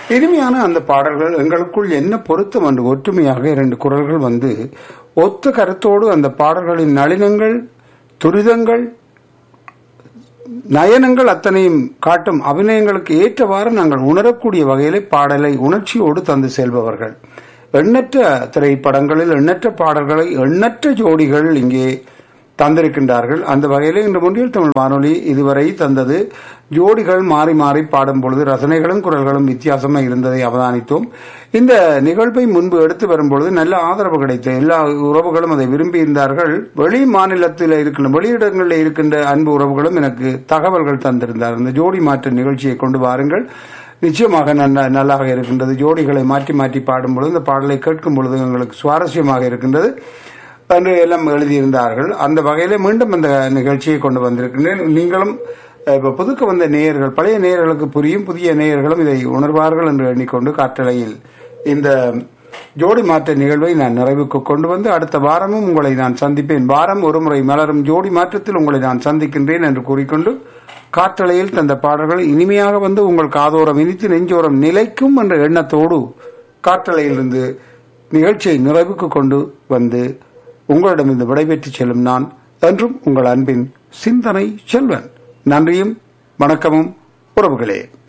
இனிமையான அந்த பாடல்கள் எங்களுக்குள் என்ன பொருத்தம் என்று ஒற்றுமையாக இரண்டு குரல்கள் வந்து ஒத்த கருத்தோடு அந்த பாடல்களின் நளினங்கள் துரிதங்கள் நயனங்கள் அத்தனையும் காட்டும் அபிநயங்களுக்கு ஏற்றவாறு நாங்கள் உணரக்கூடிய வகையிலே பாடலை உணர்ச்சியோடு தந்து செல்பவர்கள் எண்ணற்ற திரைப்படங்களில் எண்ணற்ற பாடல்களை எண்ணற்ற ஜோடிகள் இங்கே தந்திருக்கின்றார்கள் அந்த வகையிலே இன்று முன்னில் தமிழ் வானொலி இதுவரை தந்தது ஜோடிகள் மாறி மாறி பாடும் பொழுது ரசனைகளும் குரல்களும் வித்தியாசமாக இருந்ததை அவதானித்தோம் இந்த நிகழ்வை முன்பு எடுத்து வரும்பொழுது நல்ல ஆதரவு கிடைத்த எல்லா உறவுகளும் அதை விரும்பி இருந்தார்கள் வெளி மாநிலத்தில் இருக்கின்ற வெளியிடங்களில் இருக்கின்ற அன்பு உறவுகளும் எனக்கு தகவல்கள் தந்திருந்தார்கள் இந்த ஜோடி மாற்று நிகழ்ச்சியை கொண்டு வாருங்கள் நிச்சயமாக நல்ல நல்லாக இருக்கின்றது ஜோடிகளை மாற்றி மாற்றி பாடும் பொழுது இந்த பாடலை கேட்கும் பொழுது எங்களுக்கு சுவாரஸ்யமாக இருக்கின்றது என்று எல்லாம் எழுதியிருந்தார்கள் அந்த வகையில மீண்டும் அந்த நிகழ்ச்சியை கொண்டு வந்திருக்கின்றேன் நீங்களும் அஹ், இப்ப புதுக்க வந்த நேயர்கள் பழைய நேயர்களுக்கு புரியும் புதிய நேயர்களும் இதை உணர்வார்கள் என்று எண்ணிக்கொண்டு காற்றலையில் இந்த ஜோடி மாற்ற நிகழ்வை நான் நிறைவுக்கு கொண்டு வந்து அடுத்த வாரமும் உங்களை நான் சந்திப்பேன் வாரம் ஒரு முறை மலரும் ஜோடி மாற்றத்தில் உங்களை நான் சந்திக்கின்றேன் என்று கூறிக்கொண்டு காற்றலையில் தந்த பாடல்கள் இனிமையாக வந்து உங்கள் காதோரம் இனித்து நெஞ்சோரம் நிலைக்கும் என்ற எண்ணத்தோடு காற்றலையிலிருந்து நிகழ்ச்சியை நிறைவுக்கு கொண்டு வந்து உங்களிடமிருந்து விடைபெற்று செல்லும் நான் என்றும் உங்கள் அன்பின் சிந்தனை செல்வன் நன்றியும் வணக்கமும் உறவுகளே